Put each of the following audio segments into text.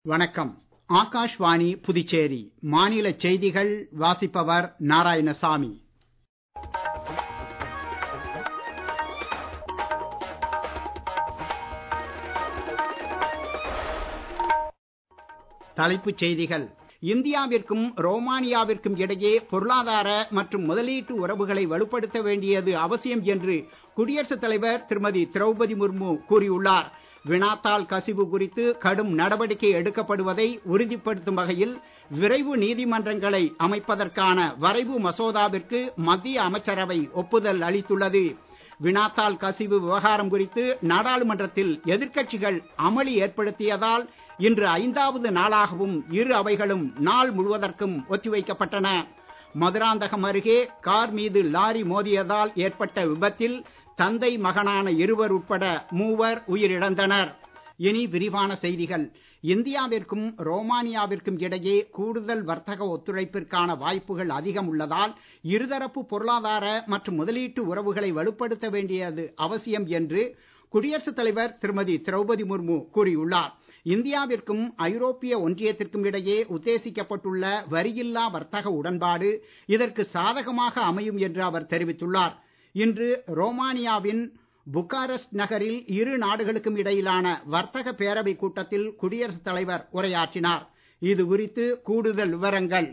வணக்கம் ஆகாஷ்வாணி புதுச்சேரி மாநிலச் செய்திகள் வாசிப்பவர் நாராயணசாமி தலைப்புச் செய்திகள் இந்தியாவிற்கும் ரோமானியாவிற்கும் இடையே பொருளாதார மற்றும் முதலீட்டு உறவுகளை வலுப்படுத்த வேண்டியது அவசியம் என்று குடியரசுத் தலைவர் திருமதி திரௌபதி முர்மு கூறியுள்ளார் வினாத்தாள் கசிவு குறித்து கடும் நடவடிக்கை எடுக்கப்படுவதை உறுதிப்படுத்தும் வகையில் விரைவு நீதிமன்றங்களை அமைப்பதற்கான வரைவு மசோதாவிற்கு மத்திய அமைச்சரவை ஒப்புதல் அளித்துள்ளது வினாத்தாள் கசிவு விவகாரம் குறித்து நாடாளுமன்றத்தில் எதிர்க்கட்சிகள் அமளி ஏற்படுத்தியதால் இன்று ஐந்தாவது நாளாகவும் இரு அவைகளும் நாள் முழுவதற்கும் ஒத்திவைக்கப்பட்டன மதுராந்தகம் அருகே கார் மீது லாரி மோதியதால் ஏற்பட்ட விபத்தில் தந்தை மகனான இருவர் உட்பட மூவர் உயிரிழந்தனர் இனி விரிவான செய்திகள் இந்தியாவிற்கும் ரோமானியாவிற்கும் இடையே கூடுதல் வர்த்தக ஒத்துழைப்பிற்கான வாய்ப்புகள் அதிகம் உள்ளதால் இருதரப்பு பொருளாதார மற்றும் முதலீட்டு உறவுகளை வலுப்படுத்த வேண்டியது அவசியம் என்று குடியரசுத் தலைவர் திருமதி திரௌபதி முர்மு கூறியுள்ளார் இந்தியாவிற்கும் ஐரோப்பிய ஒன்றியத்திற்கும் இடையே உத்தேசிக்கப்பட்டுள்ள வரியில்லா வர்த்தக உடன்பாடு இதற்கு சாதகமாக அமையும் என்று அவர் தெரிவித்துள்ளார் இன்று ரோமானியாவின் புக்காரெஸ்ட் நகரில் இரு நாடுகளுக்கும் இடையிலான வர்த்தக பேரவை கூட்டத்தில் குடியரசுத் தலைவர் உரையாற்றினார் இது குறித்து கூடுதல் விவரங்கள்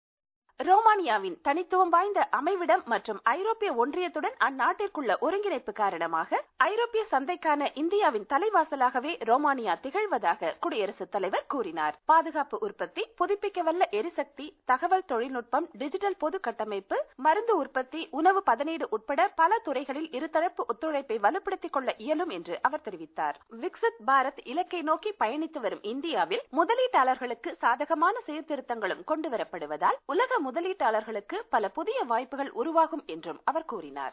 ரோமானியாவின் தனித்துவம் வாய்ந்த அமைவிடம் மற்றும் ஐரோப்பிய ஒன்றியத்துடன் அந்நாட்டிற்குள்ள ஒருங்கிணைப்பு காரணமாக ஐரோப்பிய சந்தைக்கான இந்தியாவின் தலைவாசலாகவே ரோமானியா திகழ்வதாக குடியரசுத் தலைவர் கூறினார் பாதுகாப்பு உற்பத்தி புதுப்பிக்கவல்ல எரிசக்தி தகவல் தொழில்நுட்பம் டிஜிட்டல் பொது கட்டமைப்பு மருந்து உற்பத்தி உணவு பதனீடு உட்பட பல துறைகளில் இருதரப்பு ஒத்துழைப்பை வலுப்படுத்திக் கொள்ள இயலும் என்று அவர் தெரிவித்தார் விக்சித் பாரத் இலக்கை நோக்கி பயணித்து வரும் இந்தியாவில் முதலீட்டாளர்களுக்கு சாதகமான சீர்திருத்தங்களும் கொண்டுவரப்படுவதால் உலக முதலீட்டாளர்களுக்கு பல புதிய வாய்ப்புகள் உருவாகும் என்றும் அவர் கூறினார்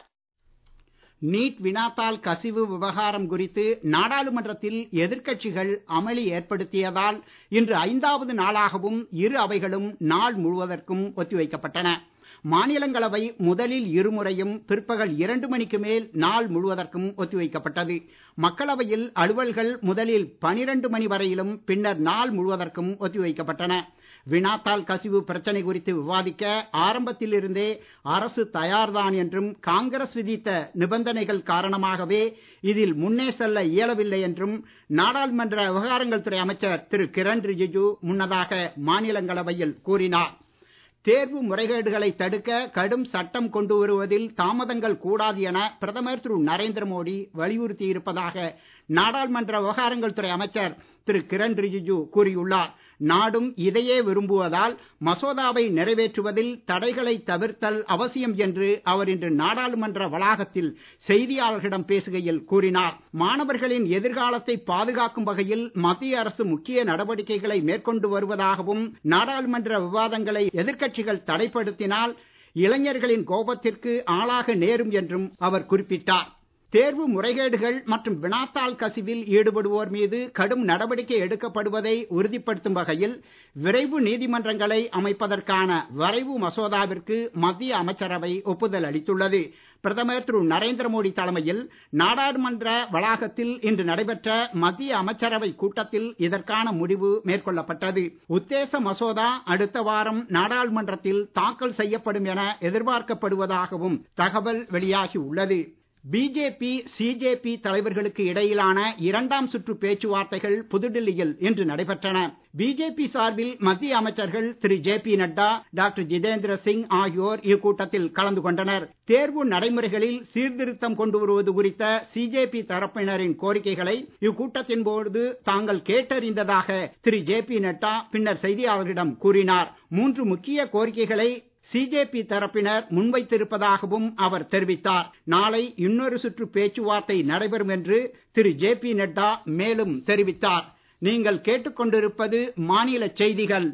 நீட் வினாத்தாள் கசிவு விவகாரம் குறித்து நாடாளுமன்றத்தில் எதிர்க்கட்சிகள் அமளி ஏற்படுத்தியதால் இன்று ஐந்தாவது நாளாகவும் இரு அவைகளும் நாள் முழுவதற்கும் ஒத்திவைக்கப்பட்டன மாநிலங்களவை முதலில் இருமுறையும் பிற்பகல் இரண்டு மணிக்கு மேல் நாள் முழுவதற்கும் ஒத்திவைக்கப்பட்டது மக்களவையில் அலுவல்கள் முதலில் பனிரெண்டு மணி வரையிலும் பின்னர் நாள் முழுவதற்கும் ஒத்திவைக்கப்பட்டன வினாத்தாள் கசிவு பிரச்சனை குறித்து விவாதிக்க ஆரம்பத்தில் இருந்தே அரசு தயார்தான் என்றும் காங்கிரஸ் விதித்த நிபந்தனைகள் காரணமாகவே இதில் முன்னே செல்ல இயலவில்லை என்றும் நாடாளுமன்ற விவகாரங்கள் துறை அமைச்சர் திரு கிரண் ரிஜிஜு முன்னதாக மாநிலங்களவையில் கூறினார் தேர்வு முறைகேடுகளை தடுக்க கடும் சட்டம் கொண்டு வருவதில் தாமதங்கள் கூடாது என பிரதமர் திரு நரேந்திர மோடி வலியுறுத்தி இருப்பதாக நாடாளுமன்ற விவகாரங்கள் துறை அமைச்சர் திரு கிரண் ரிஜிஜு கூறியுள்ளார் நாடும் இதையே விரும்புவதால் மசோதாவை நிறைவேற்றுவதில் தடைகளை தவிர்த்தல் அவசியம் என்று அவர் இன்று நாடாளுமன்ற வளாகத்தில் செய்தியாளர்களிடம் பேசுகையில் கூறினார் மாணவர்களின் எதிர்காலத்தை பாதுகாக்கும் வகையில் மத்திய அரசு முக்கிய நடவடிக்கைகளை மேற்கொண்டு வருவதாகவும் நாடாளுமன்ற விவாதங்களை எதிர்க்கட்சிகள் தடைப்படுத்தினால் இளைஞர்களின் கோபத்திற்கு ஆளாக நேரும் என்றும் அவர் குறிப்பிட்டார் தேர்வு முறைகேடுகள் மற்றும் வினாத்தாள் கசிவில் ஈடுபடுவோர் மீது கடும் நடவடிக்கை எடுக்கப்படுவதை உறுதிப்படுத்தும் வகையில் விரைவு நீதிமன்றங்களை அமைப்பதற்கான வரைவு மசோதாவிற்கு மத்திய அமைச்சரவை ஒப்புதல் அளித்துள்ளது பிரதமர் திரு நரேந்திர மோடி தலைமையில் நாடாளுமன்ற வளாகத்தில் இன்று நடைபெற்ற மத்திய அமைச்சரவை கூட்டத்தில் இதற்கான முடிவு மேற்கொள்ளப்பட்டது உத்தேச மசோதா அடுத்த வாரம் நாடாளுமன்றத்தில் தாக்கல் செய்யப்படும் என எதிர்பார்க்கப்படுவதாகவும் தகவல் வெளியாகி உள்ளது பிஜேபி சிஜேபி தலைவர்களுக்கு இடையிலான இரண்டாம் சுற்று பேச்சுவார்த்தைகள் புதுடில்லியில் இன்று நடைபெற்றன பிஜேபி சார்பில் மத்திய அமைச்சர்கள் திரு J P Nadda doctor Jitendra Singh ஆகியோர் இக்கூட்டத்தில் கலந்து கொண்டனர் தேர்வு நடைமுறைகளில் சீர்திருத்தம் கொண்டு வருவது குறித்த சிஜேபி தரப்பினரின் கோரிக்கைகளை இக்கூட்டத்தின் போது தாங்கள் கேட்டறிந்ததாக திரு ஜே பி நட்டா பின்னர் செய்தியாளர்களிடம் கூறினார் மூன்று முக்கிய கோரிக்கைகளை சிஜேபி தரப்பினர் முன்வைத்திருப்பதாகவும் அவர் தெரிவித்தார் நாளை இன்னொரு சுற்று பேச்சுவார்த்தை நடைபெறும் என்று திரு ஜே பி நட்டா மேலும் தெரிவித்தார் நீங்கள் கேட்டுக்கொண்டிருப்பது மாநில செய்திகள்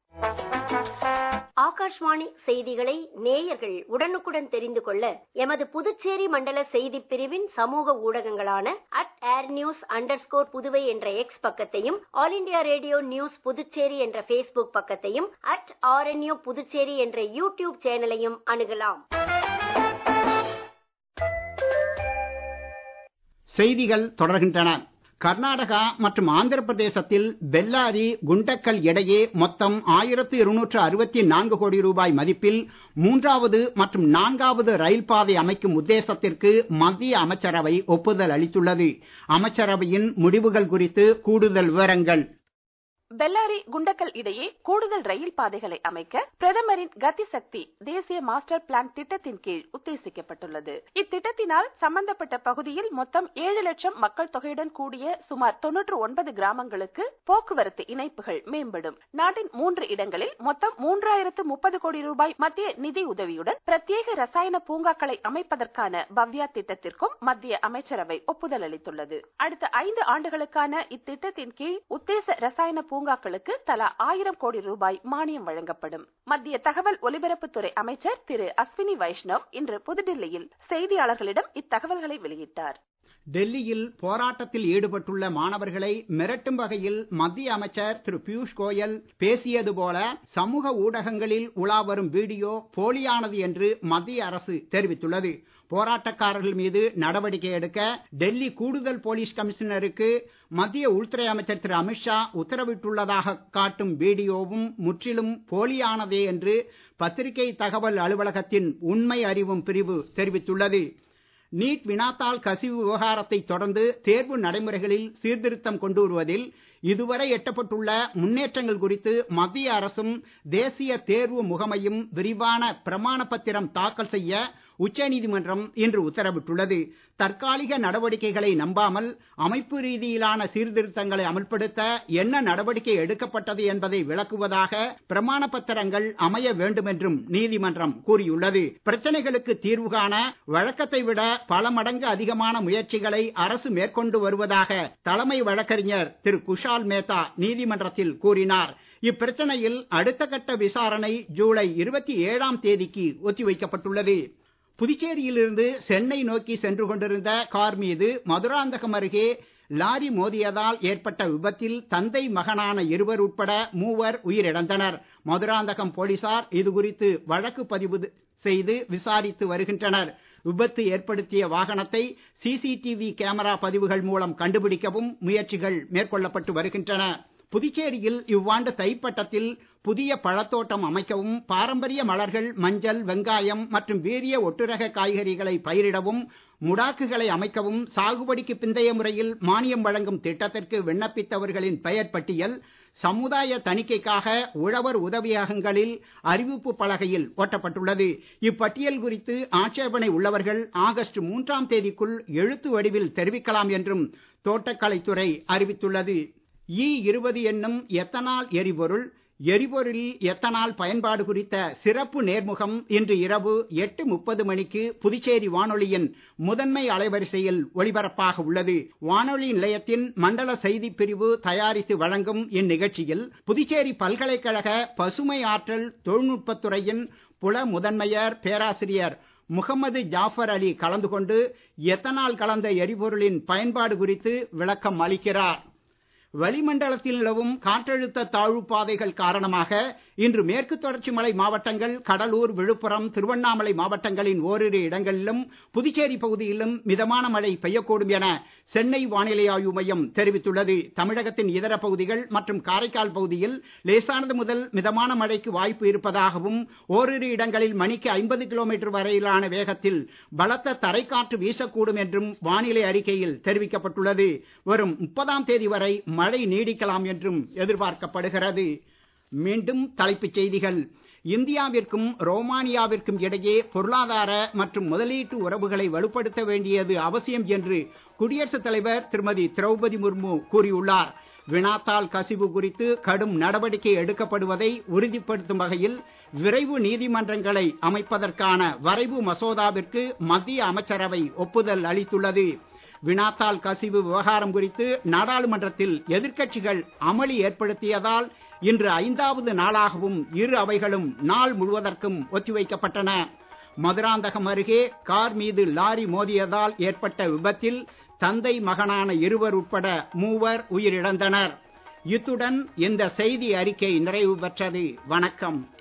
ஆகாஷ்வாணி செய்திகளை நேயர்கள் உடனுக்குடன் தெரிந்து கொள்ள எமது புதுச்சேரி மண்டல செய்திப் பிரிவின் சமூக ஊடகங்களான at air news under Puduvai என்ற எக்ஸ் பக்கத்தையும் All India Radio news Puducherry என்ற பேஸ்புக் பக்கத்தையும் அட் ஆர்என்யூ புதுச்சேரி என்ற யூடியூப் சேனலையும் அணுகலாம் செய்திகள் தொடர்கின்றன கர்நாடகா மற்றும் ஆந்திர பிரதேசத்தில் பெல்லாரி குண்டக்கல் இடையே மொத்தம் ஆயிரத்து இருநூற்று அறுபத்தி நான்கு கோடி ரூபாய் மதிப்பில் மூன்றாவது மற்றும் நான்காவது ரயில் பாதை அமைக்கும் உத்தேசத்திற்கு மத்திய அமைச்சரவை ஒப்புதல் அளித்துள்ளது அமைச்சரவையின் முடிவுகள் குறித்து கூடுதல் விவரங்கள் பெல்லாரி குண்டக்கல் இடையே கூடுதல் ரயில் பாதைகளை அமைக்க பிரதமரின் கதி சக்தி தேசிய மாஸ்டர் பிளான் திட்டத்தின் கீழ் உத்தேசிக்கப்பட்டுள்ளது இத்திட்டத்தினால் சம்பந்தப்பட்ட பகுதியில் மொத்தம் ஏழு லட்சம் மக்கள் தொகையுடன் கூடிய சுமார் தொன்னூற்று ஒன்பது கிராமங்களுக்கு போக்குவரத்து இணைப்புகள் மேம்படும் நாட்டின் மூன்று இடங்களில் மொத்தம் மூன்றாயிரத்து முப்பது கோடி ரூபாய் மத்திய நிதி உதவியுடன் பிரத்யேக ரசாயன பூங்காக்களை அமைப்பதற்கான பவ்யா திட்டத்திற்கும் மத்திய அமைச்சரவை ஒப்புதல் அளித்துள்ளது அடுத்த ஐந்து ஆண்டுகளுக்கான இத்திட்டத்தின் கீழ் உத்தேச ரசாயன பூங்காக்களுக்கு தலா ஆயிரம் கோடி ரூபாய் மானியம் வழங்கப்படும் மத்திய தகவல் ஒலிபரப்புத்துறை அமைச்சர் திரு அஸ்வினி வைஷ்ணவ் இன்று புதுடில்லியில் செய்தியாளர்களிடம் இத்தகவல்களை வெளியிட்டார் டெல்லியில் போராட்டத்தில் ஈடுபட்டுள்ள மாணவர்களை மிரட்டும் வகையில் மத்திய அமைச்சர் திரு பியூஷ் கோயல் பேசியது போல சமூக ஊடகங்களில் உலா வரும் வீடியோ போலியானது என்று மத்திய அரசு தெரிவித்துள்ளது போராட்டக்காரர்கள் மீது நடவடிக்கை எடுக்க டெல்லி கூடுதல் போலீஸ் கமிஷனருக்கு மத்திய உள்துறை அமைச்சர் திரு அமித்ஷா உத்தரவிட்டுள்ளதாக காட்டும் வீடியோவும் முற்றிலும் போலியானதே என்று பத்திரிகை தகவல் அலுவலகத்தின் உண்மை அறிவும் பிரிவு தெரிவித்துள்ளது நீட் வினாத்தாள் கசிவு விவகாரத்தை தொடர்ந்து தேர்வு நடைமுறைகளில் சீர்திருத்தம் கொண்டு வருவதில் இதுவரை எட்டப்பட்டுள்ள முன்னேற்றங்கள் குறித்து மத்திய அரசும் தேசிய தேர்வு முகமையும் விரிவான பிரமாண பத்திரம் தாக்கல் செய்ய உச்சநீதிமன்றம் இன்று உத்தரவிட்டுள்ளது தற்காலிக நடவடிக்கைகளை நம்பாமல் அமைப்பு ரீதியிலான சீர்திருத்தங்களை அமல்படுத்த என்ன நடவடிக்கை எடுக்கப்பட்டது என்பதை விளக்குவதாக பிரமாண பத்திரங்கள் அமைய வேண்டும் என்றும் நீதிமன்றம் கூறியுள்ளது பிரச்சனைகளுக்கு தீர்வு காண வழக்கத்தை விட பல மடங்கு அதிகமான முயற்சிகளை அரசு மேற்கொண்டு வருவதாக தலைமை வழக்கறிஞர் திரு குஷால் மேத்தா நீதிமன்றத்தில் கூறினார் இப்பிரச்சனையில் அடுத்த கட்ட விசாரணை ஜூலை இருபத்தி ஏழாம் தேதிக்கு ஒத்திவைக்கப்பட்டுள்ளது புதுச்சேரியிலிருந்து சென்னை நோக்கி சென்று கொண்டிருந்த கார் மீது மதுராந்தகம் அருகே லாரி மோதியதால் ஏற்பட்ட விபத்தில் தந்தை மகனான இருவர் உட்பட மூவர் உயிரிழந்தனர் மதுராந்தகம் போலீசார் இதுகுறித்து வழக்கு பதிவு செய்து விசாரித்து வருகின்றனர் விபத்து ஏற்படுத்திய வாகனத்தை சிசிடிவி கேமரா பதிவுகள் மூலம் கண்டுபிடிக்கவும் முயற்சிகள் மேற்கொள்ளப்பட்டு வருகின்றன புதுச்சேரியில் இவ்வாண்டு தைப்பட்டத்தில் புதிய பழத்தோட்டம் அமைக்கவும் பாரம்பரிய மலர்கள் மஞ்சள் வெங்காயம் மற்றும் வீரிய ஒட்டுரக காய்கறிகளை பயிரிடவும் முடாக்குகளை அமைக்கவும் சாகுபடிக்கு பிந்தைய முறையில் மானியம் வழங்கும் திட்டத்திற்கு விண்ணப்பித்தவர்களின் பெயர் பட்டியல் சமுதாய தணிக்கைக்காக உழவர் உதவியகங்களில் அறிவிப்பு பலகையில் ஒட்டப்பட்டுள்ளது இப்பட்டியல் குறித்து ஆட்சேபனை உள்ளவர்கள் ஆகஸ்ட் மூன்றாம் தேதிக்குள் எழுத்து வடிவில் தெரிவிக்கலாம் என்றும் தோட்டக்கலைத்துறை அறிவித்துள்ளது இ இருபது என்னும் எத்தனால் எரிபொருள் எரிபொருளில் எத்தனால் பயன்பாடு குறித்த சிறப்பு நேர்முகம் இன்று இரவு எட்டு முப்பது மணிக்கு புதுச்சேரி வானொலியின் முதன்மை அலைவரிசையில் ஒளிபரப்பாக உள்ளது வானொலி நிலையத்தின் மண்டல செய்திப் பிரிவு தயாரித்து வழங்கும் இந்நிகழ்ச்சியில் புதுச்சேரி பல்கலைக்கழக பசுமை ஆற்றல் தொழில்நுட்பத்துறையின் புல முதன்மையர் பேராசிரியர் முகமது ஜாஃபர் அலி கலந்து கொண்டு எத்தனால் கலந்த எரிபொருளின் பயன்பாடு குறித்து விளக்கம் அளிக்கிறார் வளிமண்டலத்தில் நிலவும் காற்றழுத்த தாழ்வு பாதைகள் காரணமாக இன்று மேற்கு தொடர்ச்சி மலை மாவட்டங்கள் கடலூர் விழுப்புரம் திருவண்ணாமலை மாவட்டங்களின் ஓரிரு இடங்களிலும் புதுச்சேரி பகுதியிலும் மிதமான மழை பெய்யக்கூடும் என சென்னை வானிலை ஆய்வு மையம் தெரிவித்துள்ளது தமிழகத்தின் இதர பகுதிகள் மற்றும் காரைக்கால் பகுதியில் லேசானது முதல் மிதமான மழைக்கு வாய்ப்பு இருப்பதாகவும் ஓரிரு இடங்களில் மணிக்கு ஐம்பது கிலோமீட்டர் வரையிலான வேகத்தில் பலத்த தரைக்காற்று வீசக்கூடும் என்றும் வானிலை அறிக்கையில் தெரிவிக்கப்பட்டுள்ளது வரும் முப்பதாம் தேதி வரை மழை நீடிக்கலாம் என்றும் எதிர்பார்க்கப்படுகிறது மீண்டும் தலைப்புச் செய்திகள் இந்தியாவிற்கும் ரோமானியாவிற்கும் இடையே பொருளாதார மற்றும் முதலீட்டு உறவுகளை வலுப்படுத்த வேண்டியது அவசியம் என்று குடியரசுத் தலைவர் திருமதி திரௌபதி முர்மு கூறியுள்ளார் வினாத்தாள் கசிவு குறித்து கடும் நடவடிக்கை எடுக்கப்படுவதை உறுதிப்படுத்தும் வகையில் விரைவு நீதிமன்றங்களை அமைப்பதற்கான வரைவு மசோதாவிற்கு மத்திய அமைச்சரவை ஒப்புதல் அளித்துள்ளது வினாத்தாள் கசிவு விவகாரம் குறித்து நாடாளுமன்றத்தில் எதிர்க்கட்சிகள் அமளி ஏற்படுத்தியதால் இன்று ஐந்தாவது நாளாகவும் இரு அவைகளும் நாள் முழுவதற்கும் ஒத்திவைக்கப்பட்டன மதுராந்தகம் அருகே கார் மீது லாரி மோதியதால் ஏற்பட்ட விபத்தில் தந்தை மகனான இருவர் உட்பட மூவர் உயிரிழந்தனர் இத்துடன் இந்த செய்தி அறிக்கை நிறைவு பெற்றது வணக்கம்